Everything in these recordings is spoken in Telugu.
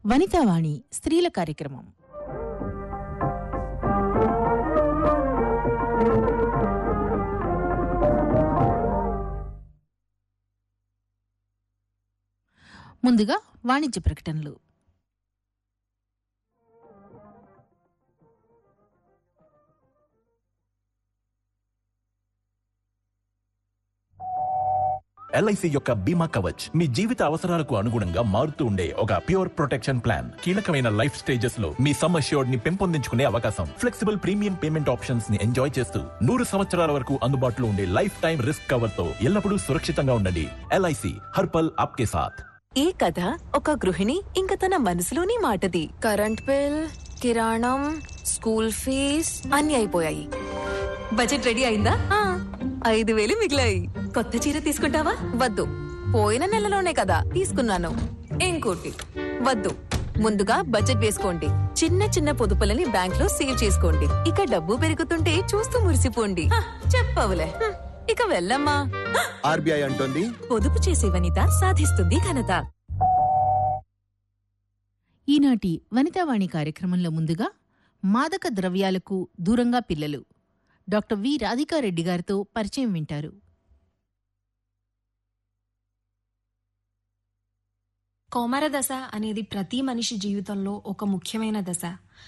వనితావాణి స్త్రీల కార్యక్రమం ముందుగా వాణిజ్య ప్రకటనలు ఎల్ఐసి యొక్క బీమా కవచ్ మీ జీవిత అవసరాలకు అనుగుణంగా మారుతూ ఉండే ఒక ప్యూర్ ప్రొటెక్షన్ ప్లాన్ కీలకమైన లైఫ్ స్టేజెస్ లో మీ సమ్ అష్యూర్డ్ ని పెంపొందించుకునే అవకాశం ఫ్లెక్సిబుల్ ప్రీమియం పేమెంట్ ఆప్షన్స్ ని ఎంజాయ్ చేస్తూ నూరు సంవత్సరాల వరకు అందుబాటులో ఉండే లైఫ్ టైం రిస్క్ కవర్ తో ఎల్లప్పుడూ సురక్షితంగా ఉండండి ఎల్ఐసి హర్పల్ ఆప్కే సాథ్ ఈ కథ ఒక గృహిణి ఇంక తన మనసులోని మాటది కరెంట్ బిల్ కిరాణం స్కూల్ ఫీజ్ అన్ని అయిపోయాయి బడ్జెట్ రెడీ అయిందా ఆ, ఐదు వేలు మిగిలాయి కొత్త చీర తీసుకుంటావా వద్దు పోయిన నెలలోనే కదా తీసుకున్నాను ఇంకోటి వద్దు ముందుగా బడ్జెట్ వేసుకోండి చిన్న చిన్న పొదుపులని బ్యాంక్ లో సేవ్ చేసుకోండి ఇక డబ్బు పెరుగుతుంటే చూస్తూ మురిసిపోండి హ, చెప్పవులే హ్మ్, ఇక వెళ్ళమ్మా ఆర్బీఐ అంటోంది పొదుపు చేసే వనిత సాధిస్తుంది ఘనత ఈనాటి వనితావాణి కార్యక్రమంలో ముందుగా మాదక ద్రవ్యాలకు దూరంగా పిల్లలు డాక్టర్ వి రాధికారెడ్డి గారితో పరిచయం వింటారు కౌమార దశ అనేది ప్రతి మనిషి జీవితంలో ఒక ముఖ్యమైన దశ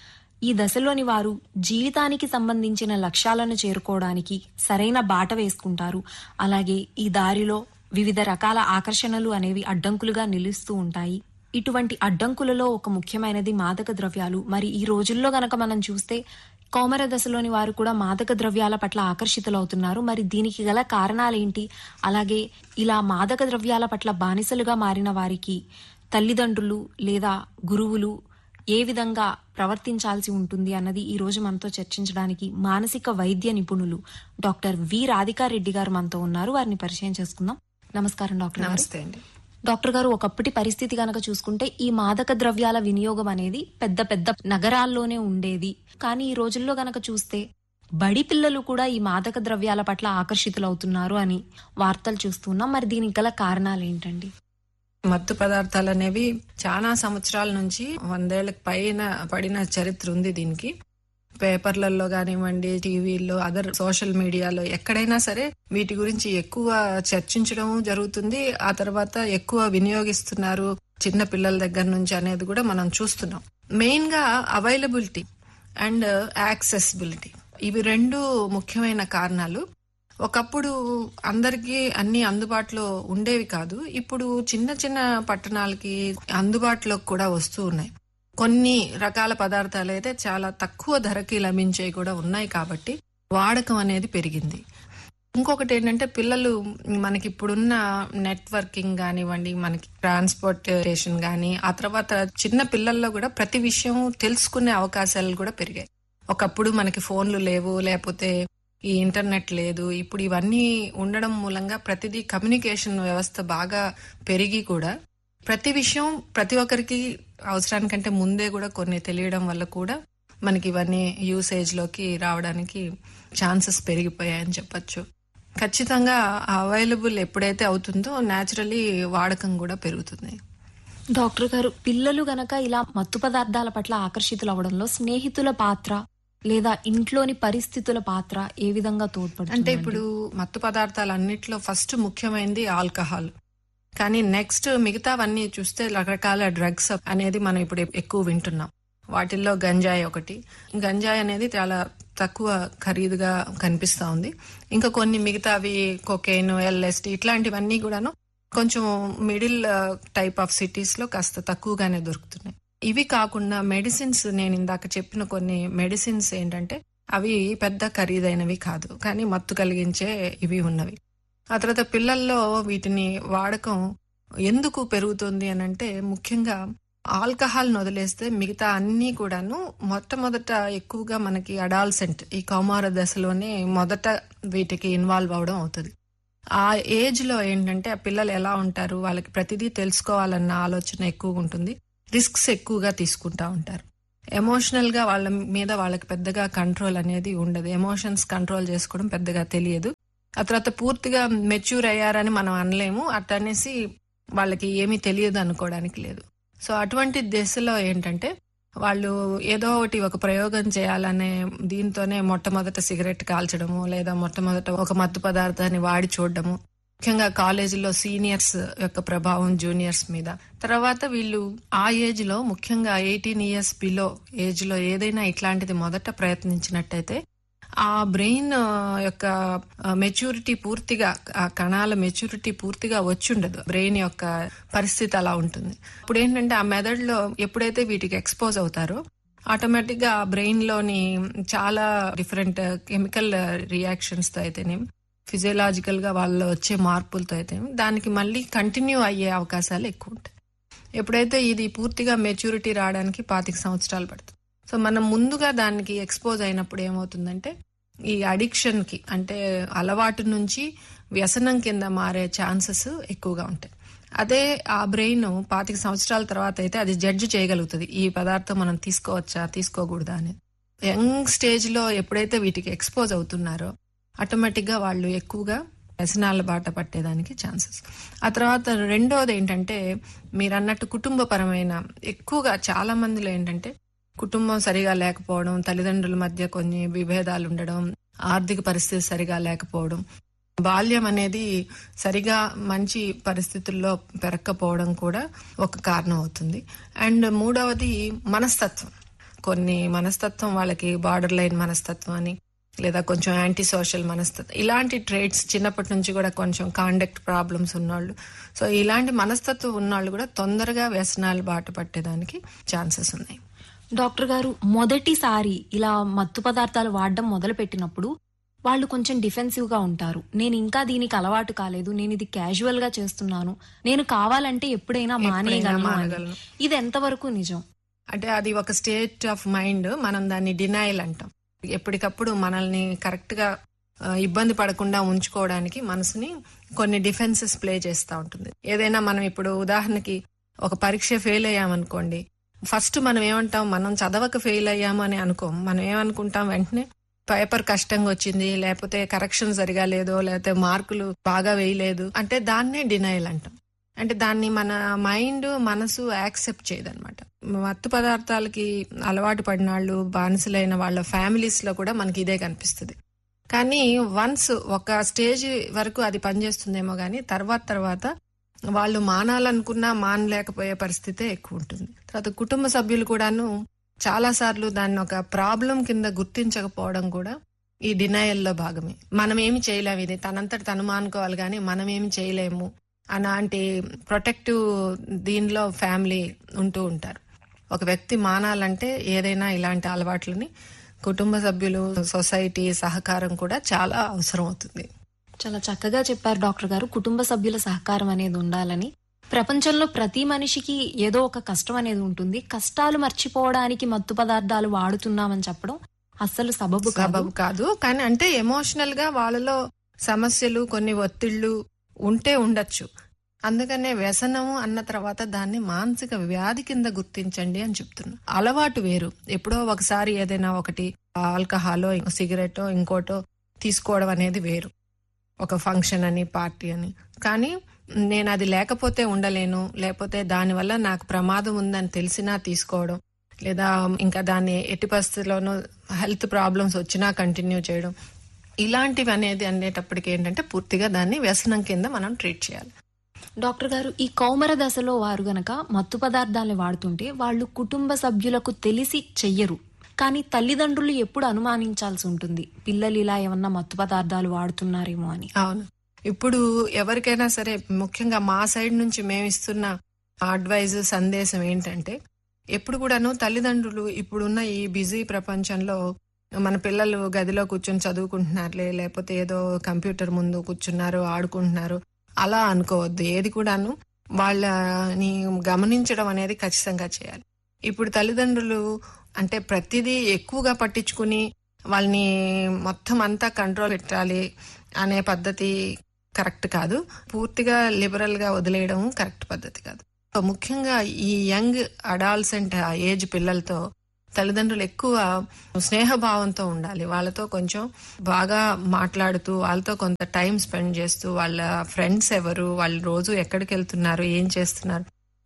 ఈ దశలోని వారు జీవితానికి సంబంధించిన లక్ష్యాలను చేరుకోవడానికి సరైన బాట వేసుకుంటారు అలాగే ఈ దారిలో వివిధ రకాల ఆకర్షణలు అనేవి అడ్డంకులుగా నిలుస్తూ ఉంటాయి ఇటువంటి అడ్డంకులలో ఒక ముఖ్యమైనది మాదక ద్రవ్యాలు మరి ఈ రోజుల్లో గనక మనం చూస్తే కౌమర దశలోని వారు కూడా మాదక ద్రవ్యాల పట్ల ఆకర్షితులవుతున్నారు మరి దీనికి గల కారణాలేంటి అలాగే ఇలా మాదక ద్రవ్యాల పట్ల బానిసలుగా మారిన వారికి తల్లిదండ్రులు లేదా గురువులు ఏ విధంగా ప్రవర్తించాల్సి ఉంటుంది అన్నది ఈ రోజు మనతో చర్చించడానికి మానసిక వైద్య నిపుణులు డాక్టర్ వి రాధికారెడ్డి గారు మనతో ఉన్నారు వారిని పరిచయం చేసుకుందాం నమస్కారం డాక్టర్ గారు. నమస్తే అండి డాక్టర్ గారు ఒకప్పటి పరిస్థితి గనక చూసుకుంటే ఈ మాదక ద్రవ్యాల వినియోగం అనేది పెద్ద పెద్ద నగరాల్లోనే ఉండేది కానీ ఈ రోజుల్లో గనక చూస్తే బడి పిల్లలు కూడా ఈ మాదక ద్రవ్యాల పట్ల ఆకర్షితులవుతున్నారు అని వార్తలు చూస్తున్నాం మరి దీనికి గల కారణాలు ఏంటండి మత్తు పదార్థాలు అనేవి చాలా సంవత్సరాల నుంచి వందేళ్లకు పైన పడిన చరిత్ర ఉంది దీనికి పేపర్లలో కానివ్వండి టీవీల్లో అదర్ సోషల్ మీడియాలో ఎక్కడైనా సరే వీటి గురించి ఎక్కువ చర్చించడం జరుగుతుంది ఆ తర్వాత ఎక్కువ వినియోగిస్తున్నారు చిన్న పిల్లల దగ్గర నుంచి అనేది కూడా మనం చూస్తున్నాం మెయిన్ గా అవైలబిలిటీ అండ్ యాక్సెసిబిలిటీ ఇవి రెండు ముఖ్యమైన కారణాలు ఒకప్పుడు అందరికీ అన్ని అందుబాటులో ఉండేవి కాదు ఇప్పుడు చిన్న చిన్న పట్టణాలకి అందుబాటులోకి కూడా వస్తూ ఉన్నాయి కొన్ని రకాల పదార్థాలు అయితే చాలా తక్కువ ధరకి లభించేవి కూడా ఉన్నాయి కాబట్టి వాడకం అనేది పెరిగింది ఇంకొకటి ఏంటంటే పిల్లలు మనకి ఇప్పుడున్న నెట్వర్కింగ్ కానివ్వండి మనకి ట్రాన్స్పోర్టేషన్ కానీ ఆ తర్వాత చిన్న పిల్లల్లో కూడా ప్రతి విషయం తెలుసుకునే అవకాశాలు కూడా పెరిగాయి ఒకప్పుడు మనకి ఫోన్లు లేవు లేకపోతే ఈ ఇంటర్నెట్ లేదు ఇప్పుడు ఇవన్నీ ఉండడం మూలంగా ప్రతిదీ కమ్యూనికేషన్ వ్యవస్థ బాగా పెరిగి కూడా ప్రతి విషయం ప్రతి ఒక్కరికి అవసరానికంటే ముందే కూడా కొన్ని తెలియడం వల్ల కూడా మనకి ఇవన్నీ యూసేజ్ లోకి రావడానికి ఛాన్సెస్ పెరిగిపోయాయని చెప్పొచ్చు ఖచ్చితంగా అవైలబుల్ ఎప్పుడైతే అవుతుందో న్యాచురలీ వాడకం కూడా పెరుగుతుంది డాక్టర్ గారు పిల్లలు గనక ఇలా మత్తు పదార్థాల పట్ల ఆకర్షితులు అవడంలో స్నేహితుల పాత్ర లేదా ఇంట్లోని పరిస్థితుల పాత్ర ఏ విధంగా తోడ్పడుతుంది అంటే ఇప్పుడు మత్తు పదార్థాలు అన్నిట్లో ఫస్ట్ ముఖ్యమైనది ఆల్కహాల్ కానీ నెక్స్ట్ మిగతావన్నీ చూస్తే రకరకాల డ్రగ్స్ అనేది మనం ఇప్పుడు ఎక్కువ వింటున్నాం వాటిల్లో గంజాయి ఒకటి గంజాయి అనేది చాలా తక్కువ ఖరీదుగా కనిపిస్తా ఉంది ఇంకా కొన్ని మిగతావి కొకెయిన్ ఎల్ఎస్డి ఇట్లాంటివన్నీ కూడాను కొంచెం మిడిల్ టైప్ ఆఫ్ సిటీస్ లో కాస్త తక్కువగానే దొరుకుతున్నాయి ఇవి కాకుండా మెడిసిన్స్ నేను ఇందాక చెప్పిన కొన్ని మెడిసిన్స్ ఏంటంటే అవి పెద్ద ఖరీదైనవి కాదు కానీ మత్తు కలిగించే ఇవి ఉన్నవి ఆ తర్వాత పిల్లల్లో వీటిని వాడకం ఎందుకు పెరుగుతుంది అని అంటే ముఖ్యంగా ఆల్కహాల్ వదిలేస్తే మిగతా అన్నీ కూడాను మొట్టమొదట ఎక్కువగా మనకి అడాల్సెంట్ ఈ కౌమార దశలోనే మొదట వీటికి ఇన్వాల్వ్ అవడం అవుతుంది ఆ ఏజ్ లో ఏంటంటే ఆ పిల్లలు ఎలా ఉంటారు వాళ్ళకి ప్రతిదీ తెలుసుకోవాలన్న ఆలోచన ఎక్కువగా ఉంటుంది రిస్క్స్ ఎక్కువగా తీసుకుంటా ఉంటారు ఎమోషనల్ గా వాళ్ళ మీద వాళ్ళకి పెద్దగా కంట్రోల్ అనేది ఉండదు ఎమోషన్స్ కంట్రోల్ చేసుకోవడం పెద్దగా తెలియదు ఆ తర్వాత పూర్తిగా మెచ్యూర్ అయ్యారని మనం అనలేము అట్టనేసి వాళ్ళకి ఏమీ తెలియదు అనుకోవడానికి లేదు సో అటువంటి దశలో ఏంటంటే వాళ్ళు ఏదో ఒకటి ఒక ప్రయోగం చేయాలనే దీంతోనే మొట్టమొదట సిగరెట్ కాల్చడము లేదా మొట్టమొదట ఒక మత్తు పదార్థాన్ని వాడి చూడడము ముఖ్యంగా కాలేజీలో సీనియర్స్ యొక్క ప్రభావం జూనియర్స్ మీద తర్వాత వీళ్ళు ఆ ఏజ్ లో ముఖ్యంగా ఎయిటీన్ ఇయర్స్ బిలో ఏజ్ లో ఏదైనా ఇట్లాంటిది మొదట ప్రయత్నించినట్టయితే ఆ బ్రెయిన్ యొక్క మెచ్యూరిటీ పూర్తిగా ఆ కణాల మెచ్యూరిటీ పూర్తిగా వచ్చి ఉండదు బ్రెయిన్ యొక్క పరిస్థితి అలా ఉంటుంది ఇప్పుడు ఏంటంటే ఆ మెదడులో ఎప్పుడైతే వీటికి ఎక్స్పోజ్ అవుతారో ఆటోమేటిక్ గా ఆ బ్రెయిన్ లోని చాలా డిఫరెంట్ కెమికల్ రియాక్షన్స్ తో అయితేనే ఫిజియలాజికల్ గా వాళ్ళలో వచ్చే మార్పులతో అయితే దానికి మళ్ళీ కంటిన్యూ అయ్యే అవకాశాలు ఎక్కువ ఉంటాయి ఎప్పుడైతే ఇది పూర్తిగా మెచ్యూరిటీ రావడానికి పాతిక సంవత్సరాలు పడుతుంది సో మనం ముందుగా దానికి ఎక్స్పోజ్ అయినప్పుడు ఏమవుతుందంటే ఈ అడిక్షన్ కి అంటే అలవాటు నుంచి వ్యసనం కింద మారే ఛాన్సెస్ ఎక్కువగా ఉంటాయి అదే ఆ బ్రెయిన్ పాతిక సంవత్సరాల తర్వాత అయితే అది జడ్జ్ చేయగలుగుతుంది ఈ పదార్థం మనం తీసుకోవచ్చా తీసుకోకూడదా అనేది యంగ్ స్టేజ్ లో ఎప్పుడైతే వీటికి ఎక్స్పోజ్ అవుతున్నారో ఆటోమేటిక్ గా వాళ్ళు ఎక్కువగా వ్యసనాల బాట పట్టేదానికి ఛాన్సెస్ ఆ తర్వాత రెండోది ఏంటంటే మీరు అన్నట్టు కుటుంబపరమైన ఎక్కువగా చాలా మందిలో ఏంటంటే కుటుంబం సరిగా లేకపోవడం తల్లిదండ్రుల మధ్య కొన్ని విభేదాలు ఉండడం ఆర్థిక పరిస్థితి సరిగా లేకపోవడం బాల్యం అనేది సరిగా మంచి పరిస్థితుల్లో పెరగకపోవడం కూడా ఒక కారణం అవుతుంది అండ్ మూడవది మనస్తత్వం కొన్ని మనస్తత్వం వాళ్ళకి బార్డర్ లైన్ మనస్తత్వం అని లేదా కొంచెం యాంటీ సోషల్ మనస్తత్వం ఇలాంటి ట్రేడ్స్ చిన్నప్పటి నుంచి కూడా కొంచెం కాండక్ట్ ప్రాబ్లమ్స్ ఉన్నవాళ్ళు సో ఇలాంటి మనస్తత్వం ఉన్నవాళ్ళు కూడా తొందరగా వ్యసనాలు బాట పట్టేదానికి ఛాన్సెస్ ఉన్నాయి డాక్టర్ గారు మొదటిసారి ఇలా మత్తు పదార్థాలు వాడడం మొదలు పెట్టినప్పుడు వాళ్ళు కొంచెం డిఫెన్సివ్ గా ఉంటారు నేను ఇంకా దీనికి అలవాటు కాలేదు నేను ఇది క్యాజువల్ గా చేస్తున్నాను నేను కావాలంటే ఎప్పుడైనా మానేయగలను అని. మానగలను. ఇది ఎంతవరకు నిజం అంటే అది ఒక స్టేట్ ఆఫ్ మైండ్ మనం దాన్ని డినైల్ అంటాం ఎప్పటికప్పుడు మనల్ని కరెక్ట్ గా ఆ, ఇబ్బంది పడకుండా ఉంచుకోవడానికి మనసుని కొన్ని డిఫెన్సెస్ ప్లే చేస్తూ ఉంటుంది ఏదైనా మనం ఇప్పుడు ఉదాహరణకి ఒక పరీక్ష ఫెయిల్ అయ్యామనుకోండి ఫస్ట్ మనం ఏమంటాం మనం చదవక ఫెయిల్ అయ్యాము అని అనుకోం మనం ఏమనుకుంటాం వెంటనే పేపర్ కష్టంగా వచ్చింది లేకపోతే కరెక్షన్ సరిగా లేదో లేకపోతే మార్కులు బాగా వేయలేదు అంటే దాన్నే డినైల్ అంటాం అంటే దాన్ని మన మైండ్ మనసు యాక్సెప్ట్ చేయదన్నమాట మత్తు పదార్థాలకి అలవాటు పడిన వాళ్ళు బానిసలైన వాళ్ళ ఫ్యామిలీస్ లో కూడా మనకి ఇదే కనిపిస్తుంది కానీ వన్స్ ఒక స్టేజ్ వరకు అది పనిచేస్తుందేమో కానీ తర్వాత తర్వాత వాళ్ళు మానాలనుకున్నా మానలేకపోయే పరిస్థితే ఎక్కువ ఉంటుంది తర్వాత కుటుంబ సభ్యులు కూడాను చాలా సార్లు దాన్ని ఒక ప్రాబ్లం కింద గుర్తించకపోవడం కూడా ఈ డినయల్లో భాగమే మనం ఏమి చేయలేము ఇది తనంతట తను మానుకోవాలి కానీ మనం ఏమి చేయలేము అలాంటి ప్రొటెక్టివ్ దీనిలో ఫ్యామిలీ ఉంటూ ఉంటారు ఒక వ్యక్తి మానాలంటే ఏదైనా ఇలాంటి అలవాట్లని కుటుంబ సభ్యులు సొసైటీ సహకారం కూడా చాలా అవసరం అవుతుంది చాలా చక్కగా చెప్పారు డాక్టర్ గారు కుటుంబ సభ్యుల సహకారం అనేది ఉండాలని ప్రపంచంలో ప్రతి మనిషికి ఏదో ఒక కష్టం అనేది ఉంటుంది కష్టాలు మర్చిపోవడానికి మత్తు పదార్థాలు వాడుతున్నామని చెప్పడం అస్సలు సబబు కాదు సబబు కాదు కానీ అంటే ఎమోషనల్ గా వాళ్ళలో సమస్యలు కొన్ని ఒత్తిళ్లు ఉంటే ఉండొచ్చు అందుకనే వ్యసనము అన్న తర్వాత దాన్ని మానసిక వ్యాధి కింద గుర్తించండి అని చెప్తున్నా అలవాటు వేరు ఎప్పుడో ఒకసారి ఏదైనా ఒకటి ఆల్కహాలో సిగరెటో ఇంకోటో తీసుకోవడం అనేది వేరు ఒక ఫంక్షన్ అని పార్టీ అని కానీ నేను అది లేకపోతే ఉండలేను లేకపోతే దానివల్ల నాకు ప్రమాదం ఉందని తెలిసినా తీసుకోవడం లేదా ఇంకా దాన్ని ఎట్టి పరిస్థితుల్లోనూ హెల్త్ ప్రాబ్లమ్స్ వచ్చినా కంటిన్యూ చేయడం ఇలాంటివి అనేది అనేటప్పటికి ఏంటంటే పూర్తిగా దాన్ని వ్యసనం కింద మనం ట్రీట్ చేయాలి డాక్టర్ గారు ఈ కౌమర దశలో వారు గనక మత్తు పదార్థాలను వాడుతుంటే వాళ్ళు కుటుంబ సభ్యులకు తెలిసి చెయ్యరు కానీ తల్లిదండ్రులు ఎప్పుడు అనుమానించాల్సి ఉంటుంది పిల్లలు ఇలా ఏమన్నా మత్తు పదార్థాలు వాడుతున్నారేమో అని అవును ఇప్పుడు ఎవరికైనా సరే ముఖ్యంగా మా సైడ్ నుంచి మేము ఇస్తున్న అడ్వైజ్ సందేశం ఏంటంటే ఎప్పుడు కూడాను తల్లిదండ్రులు ఇప్పుడున్న ఈ బిజీ ప్రపంచంలో మన పిల్లలు గదిలో కూర్చొని చదువుకుంటున్నారులే లేకపోతే ఏదో కంప్యూటర్ ముందు కూర్చున్నారు ఆడుకుంటున్నారు అలా అనుకోవద్దు ఏది కూడాను వాళ్ళని గమనించడం అనేది ఖచ్చితంగా చేయాలి ఇప్పుడు తల్లిదండ్రులు అంటే ప్రతిదీ ఎక్కువగా పట్టించుకుని వాళ్ళని మొత్తం అంతా కంట్రోల్ పెట్టాలి అనే పద్ధతి కరెక్ట్ కాదు పూర్తిగా లిబరల్ గా వదిలేయడం కరెక్ట్ పద్ధతి కాదు సో ముఖ్యంగా ఈ యంగ్ అడాల్సెంట్ ఏజ్ పిల్లలతో తల్లిదండ్రులు ఎక్కువ స్నేహభావంతో ఉండాలి వాళ్ళతో కొంచెం బాగా మాట్లాడుతూ వాళ్ళతో కొంత టైం స్పెండ్ చేస్తూ వాళ్ళ ఫ్రెండ్స్ ఎవరు వాళ్ళు రోజు ఎక్కడికి వెళ్తున్నారు ఏం చేస్తున్నారు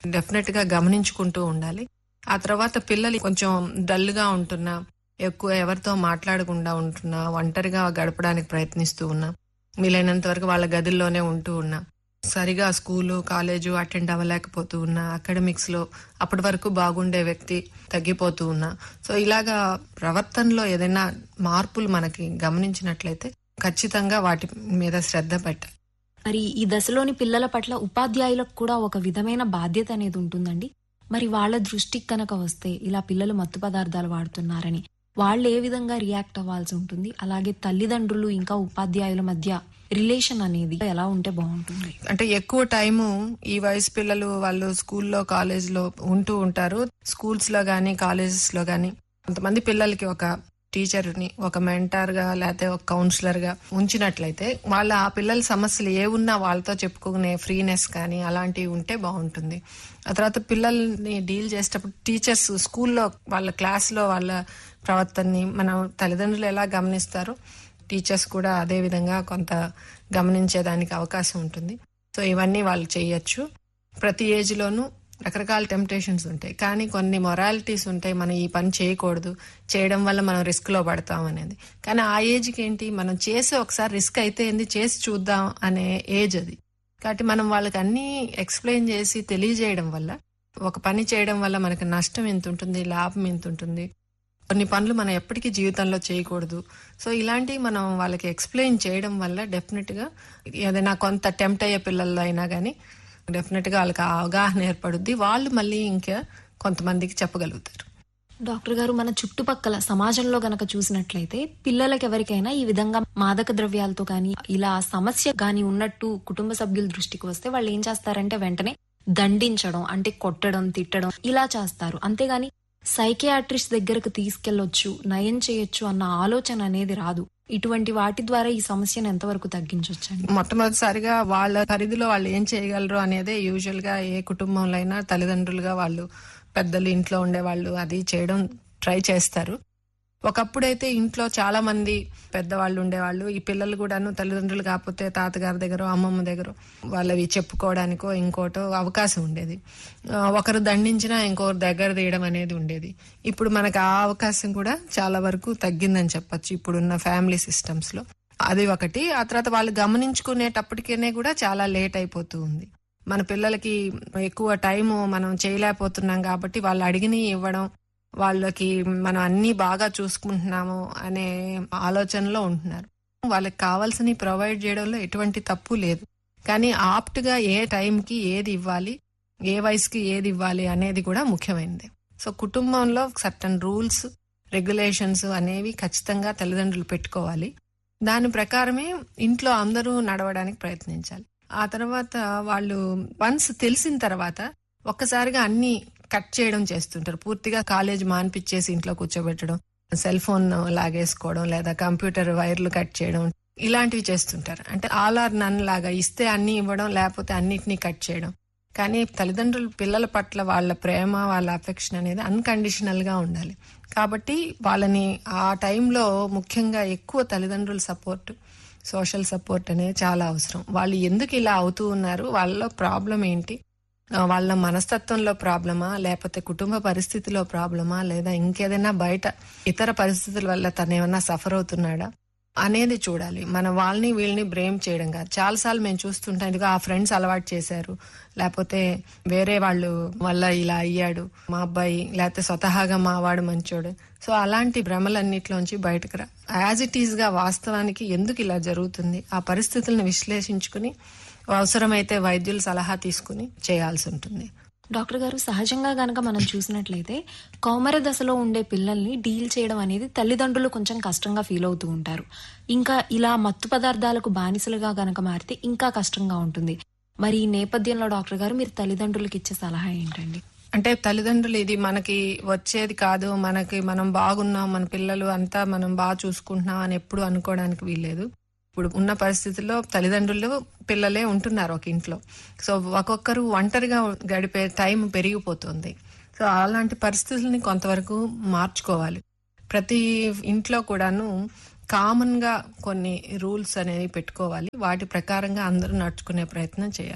డెఫినెట్ గా గమనించుకుంటూ ఉండాలి ఆ తర్వాత పిల్లలు కొంచెం డల్ గా ఉంటున్నా ఎక్కువ ఎవరితో మాట్లాడకుండా ఉంటున్నా ఒంటరిగా గడపడానికి ప్రయత్నిస్తూ ఉన్నా వీలైనంత వరకు వాళ్ళ గదుల్లోనే ఉంటూ ఉన్నా సరిగా స్కూలు కాలేజు అటెండ్ అవ్వలేకపోతూ ఉన్నా అకాడమిక్స్ లో అప్పటి వరకు బాగుండే వ్యక్తి తగ్గిపోతూ ఉన్నా సో ఇలాగా ప్రవర్తనలో ఏదైనా మార్పులు మనకి గమనించినట్లయితే ఖచ్చితంగా వాటి మీద శ్రద్ధ పెట్టాలి మరి ఈ దశలోని పిల్లల పట్ల ఉపాధ్యాయులకు కూడా ఒక విధమైన బాధ్యత అనేది ఉంటుందండి మరి వాళ్ళ దృష్టికి కనుక వస్తే ఇలా పిల్లలు మత్తు పదార్థాలు వాడుతున్నారని వాళ్ళు ఏ విధంగా రియాక్ట్ అవ్వాల్సి ఉంటుంది అలాగే తల్లిదండ్రులు ఇంకా ఉపాధ్యాయుల మధ్య రిలేషన్ అనేది ఎలా ఉంటే బాగుంటుంది అంటే ఎక్కువ టైము ఈ వయసు పిల్లలు వాళ్ళు స్కూల్లో కాలేజ్ లో ఉంటూ ఉంటారు స్కూల్స్ లో గానీ కాలేజెస్ లో గానీ కొంతమంది పిల్లలకి ఒక టీచర్ ని ఒక మెంటర్ గా లేకపోతే ఒక కౌన్సిలర్ గా ఉంచినట్లయితే వాళ్ళ ఆ పిల్లల సమస్యలు ఏ ఉన్నా వాళ్ళతో చెప్పుకునే ఫ్రీనెస్ కానీ అలాంటివి ఉంటే బాగుంటుంది ఆ తర్వాత పిల్లల్ని డీల్ చేసేటప్పుడు టీచర్స్ స్కూల్లో వాళ్ళ క్లాస్ లో వాళ్ళ ప్రవర్తనని మన తల్లిదండ్రులు ఎలా గమనిస్తారో టీచర్స్ కూడా అదే విధంగా కొంత గమనించేదానికి అవకాశం ఉంటుంది సో ఇవన్నీ వాళ్ళు చేయొచ్చు ప్రతి ఏజ్ లోనూ రకరకాల టెంప్టేషన్స్ ఉంటాయి కానీ కొన్ని మొరాలిటీస్ ఉంటాయి మనం ఈ పని చేయకూడదు చేయడం వల్ల మనం రిస్క్ లో పడతాం అనేది కానీ ఆ ఏజ్కి ఏంటి మనం చేసి ఒకసారి రిస్క్ అయితే ఏంది చేసి చూద్దాం అనే ఏజ్ అది కాబట్టి మనం వాళ్ళకి అన్ని ఎక్స్ప్లెయిన్ చేసి తెలియజేయడం వల్ల ఒక పని చేయడం వల్ల మనకి నష్టం ఎంత ఉంటుంది లాభం ఎంత ఉంటుంది కొన్ని పనులు మనం ఎప్పటికీ జీవితంలో చేయకూడదు సో ఇలాంటివి మనం వాళ్ళకి ఎక్స్ప్లెయిన్ చేయడం వల్ల డెఫినెట్ గా ఏదైనా కొంత టెంప్ట్ అయ్యే పిల్లల్లో అయినా కానీ డెఫినెట్ గా వాళ్ళకి ఆ అవగాహన ఏర్పడుద్ది వాళ్ళు మళ్ళీ ఇంకా కొంతమందికి చెప్పగలుగుతారు డాక్టర్ గారు మన చుట్టుపక్కల సమాజంలో గనక చూసినట్లయితే పిల్లలకి ఎవరికైనా ఈ విధంగా మాదక ద్రవ్యాలతో కానీ ఇలా సమస్య గాని ఉన్నట్టు కుటుంబ సభ్యుల దృష్టికి వస్తే వాళ్ళు ఏం చేస్తారంటే వెంటనే దండించడం అంటే కొట్టడం తిట్టడం ఇలా చేస్తారు అంతేగాని సైకియాట్రిస్ట్ దగ్గరకు తీసుకెళ్లొచ్చు నయం చేయొచ్చు అన్న ఆలోచన అనేది రాదు ఇటువంటి వాటి ద్వారా ఈ సమస్యను ఎంతవరకు తగ్గించవచ్చండి మొట్టమొదటిసారిగా వాళ్ళ పరిధిలో వాళ్ళు ఏం చేయగలరు అనేదే యూజువల్ గా ఏ కుటుంబంలో అయినా తల్లిదండ్రులుగా వాళ్ళు పెద్దలు ఇంట్లో ఉండే వాళ్ళు అది చేయడం ట్రై చేస్తారు ఒకప్పుడైతే ఇంట్లో చాలా మంది పెద్దవాళ్ళు ఉండేవాళ్ళు ఈ పిల్లలు కూడాను తల్లిదండ్రులు కాకపోతే తాతగారి దగ్గర అమ్మమ్మ దగ్గర వాళ్ళవి చెప్పుకోవడానికో ఇంకోటో అవకాశం ఉండేది ఆ, ఒకరు దండించినా ఇంకొకరు దగ్గర తీయడం అనేది ఉండేది ఇప్పుడు మనకు ఆ అవకాశం కూడా చాలా వరకు తగ్గిందని చెప్పొచ్చు ఇప్పుడున్న ఫ్యామిలీ సిస్టమ్స్ లో అది ఒకటి ఆ తర్వాత వాళ్ళు గమనించుకునేటప్పటికేనే కూడా చాలా లేట్ అయిపోతూ ఉంది మన పిల్లలకి ఎక్కువ టైం మనం చేయలేకపోతున్నాం కాబట్టి వాళ్ళు అడిగిని ఇవ్వడం వాళ్ళకి మనం అన్ని బాగా చూసుకుంటున్నాము అనే ఆలోచనలో ఉంటున్నారు వాళ్ళకి కావాల్సినవి ప్రొవైడ్ చేయడంలో ఎటువంటి తప్పు లేదు కానీ ఆప్ట్ గా ఏ టైంకి ఏది ఇవ్వాలి ఏ వయసుకి ఏది ఇవ్వాలి అనేది కూడా ముఖ్యమైనది సో కుటుంబంలో సర్టన్ రూల్స్ రెగ్యులేషన్స్ అనేవి ఖచ్చితంగా తల్లిదండ్రులు పెట్టుకోవాలి దాని ప్రకారమే ఇంట్లో అందరూ నడవడానికి ప్రయత్నించాలి ఆ తర్వాత వాళ్ళు వన్స్ తెలిసిన తర్వాత ఒక్కసారిగా అన్ని కట్ చేయడం చేస్తుంటారు పూర్తిగా కాలేజ్ మాన్పిచ్చేసి ఇంట్లో కూర్చోబెట్టడం సెల్ ఫోన్ లాగేసుకోవడం లేదా కంప్యూటర్ వైర్లు కట్ చేయడం ఇలాంటివి చేస్తుంటారు అంటే ఆల్ ఆర్ నన్ లాగా ఇస్తే అన్ని ఇవ్వడం లేకపోతే అన్నిటినీ కట్ చేయడం కానీ తల్లిదండ్రులు పిల్లల పట్ల వాళ్ళ ప్రేమ వాళ్ళ అఫెక్షన్ అనేది అన్కండిషనల్ గా ఉండాలి కాబట్టి వాళ్ళని ఆ టైంలో ముఖ్యంగా ఎక్కువ తల్లిదండ్రుల సపోర్ట్ సోషల్ సపోర్ట్ అనేది చాలా అవసరం వాళ్ళు ఎందుకు ఇలా అవుతూ ఉన్నారు వాళ్ళలో ప్రాబ్లం ఏంటి ఆ, వాళ్ళ మనస్తత్వంలో ప్రాబ్లమా లేకపోతే కుటుంబ పరిస్థితిలో ప్రాబ్లమా లేదా ఇంకేదైనా బయట ఇతర పరిస్థితుల వల్ల తను ఏమన్నా సఫర్ అవుతున్నాడా అనేది చూడాలి మన వాళ్ళని వీళ్ళని బ్రేమ్ చేయడం కాదు చాలాసార్లు మేము చూస్తుంటాం ఇదిగో ఆ ఫ్రెండ్స్ అలవాటు చేశారు లేకపోతే వేరే వాళ్ళు వల్ల ఇలా అయ్యాడు మా అబ్బాయి లేకపోతే స్వతహాగా మా వాడు మంచోడు సో అలాంటి భ్రమలన్నిట్లోంచి బయటకు రా యాజ్ ఇట్ ఈస్ గా వాస్తవానికి ఎందుకు ఇలా జరుగుతుంది ఆ పరిస్థితులను విశ్లేషించుకుని అవసరమైతే వైద్యుల సలహా తీసుకుని చేయాల్సి ఉంటుంది డాక్టర్ గారు సహజంగా గనక మనం చూసినట్లయితే కౌమర దశలో ఉండే పిల్లల్ని డీల్ చేయడం అనేది తల్లిదండ్రులు కొంచెం కష్టంగా ఫీల్ అవుతూ ఉంటారు ఇంకా ఇలా మత్తు పదార్థాలకు బానిసలుగా గనక మారితే ఇంకా కష్టంగా ఉంటుంది మరి ఈ నేపథ్యంలో డాక్టర్ గారు మీరు తల్లిదండ్రులకు ఇచ్చే సలహా ఏంటండి అంటే తల్లిదండ్రులు ఇది మనకి వచ్చేది కాదు మనకి మనం బాగున్నాం మన పిల్లలు అంతా మనం బాగా చూసుకుంటున్నాం అని ఎప్పుడు అనుకోవడానికి వీల్లేదు ఇప్పుడు ఉన్న పరిస్థితుల్లో తల్లిదండ్రులు పిల్లలే ఉంటున్నారు ఒక ఇంట్లో సో ఒక్కొక్కరు ఒంటరిగా గడిపే టైం పెరిగిపోతుంది సో అలాంటి పరిస్థితుల్ని కొంతవరకు మార్చుకోవాలి ప్రతి ఇంట్లో కూడాను కామన్ గా కొన్ని రూల్స్ అనేవి పెట్టుకోవాలి వాటి ప్రకారంగా అందరూ నడుచుకునే ప్రయత్నం చేయాలి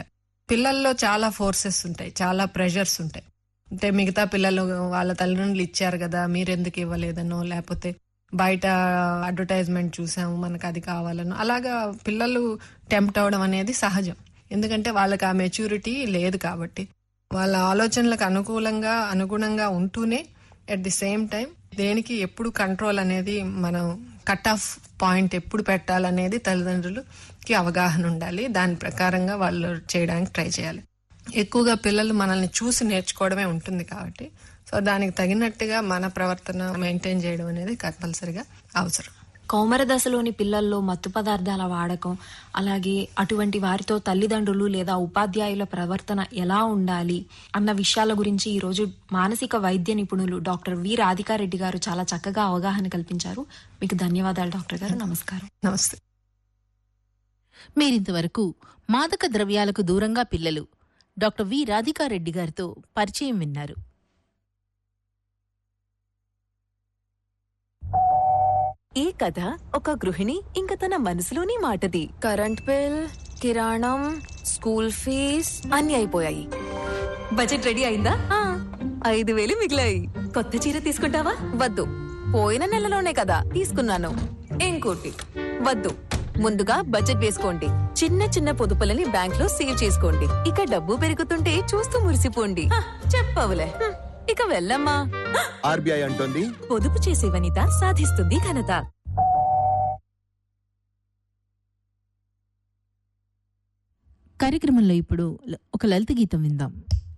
పిల్లల్లో చాలా ఫోర్సెస్ ఉంటాయి చాలా ప్రెషర్స్ ఉంటాయి అంటే మిగతా పిల్లలు వాళ్ళ తల్లిదండ్రులు ఇచ్చారు కదా మీరెందుకు ఇవ్వలేదనో లేకపోతే బయట అడ్వర్టైజ్మెంట్ చూసాము మనకు అది కావాలనో అలాగా పిల్లలు టెంప్ట్ అవడం అనేది సహజం ఎందుకంటే వాళ్ళకి ఆ మెచ్యూరిటీ లేదు కాబట్టి వాళ్ళ ఆలోచనలకు అనుకూలంగా అనుగుణంగా ఉంటూనే అట్ ది సేమ్ టైం దేనికి ఎప్పుడు కంట్రోల్ అనేది మనం కట్ ఆఫ్ పాయింట్ ఎప్పుడు పెట్టాలనేది తల్లిదండ్రులకి అవగాహన ఉండాలి దాని ప్రకారంగా వాళ్ళు చేయడానికి ట్రై చేయాలి ఎక్కువగా పిల్లలు మనల్ని చూసి నేర్చుకోవడమే ఉంటుంది కాబట్టి సో దానికి తగినట్టుగా మన ప్రవర్తన మెయింటైన్ చేయడం అనేది కంపల్సరిగా అవసరం కౌమర దశలోని పిల్లల్లో మత్తు పదార్థాల వాడకం అలాగే అటువంటి వారితో తల్లిదండ్రులు లేదా ఉపాధ్యాయుల ప్రవర్తన ఎలా ఉండాలి అన్న విషయాల గురించి ఈ రోజు మానసిక వైద్య నిపుణులు డాక్టర్ వి రాధికారెడ్డి గారు చాలా చక్కగా అవగాహన కల్పించారు మీకు ధన్యవాదాలు డాక్టర్ గారు నమస్కారం నమస్తే మీరింతవరకు మాదక ద్రవ్యాలకు దూరంగా పిల్లలు డాక్టర్ వి రాధికారెడ్డి గారితో పరిచయం విన్నారు ఈ కథ ఒక గృహిణి ఇంక తన మనసులోని మాటది కరెంట్ బిల్ కిరాణం స్కూల్ ఫీజ్ అన్ని అయిపోయాయి బడ్జెట్ రెడీ అయిందా ఆ, ఐదు వేలు మిగిలాయి కొత్త చీర తీసుకుంటావా వద్దు పోయిన నెలలోనే కదా తీసుకున్నాను ఇంకోటి వద్దు ముందుగా బడ్జెట్ వేసుకోండి చిన్న చిన్న పొదుపులని బ్యాంక్ లో సేవ్ చేసుకోండి ఇక డబ్బు పెరుగుతుంటే చూస్తూ మురిసిపోండి హ, చెప్పవులే హ్మ్, ఇక వెళ్ళమ్మా ఆర్బీఐ అంటోంది పొదుపు చేసే వనిత సాధిస్తుంది ఘనత కార్యక్రమంలో ఇప్పుడు ల- ఒక లలిత గీతం విందాం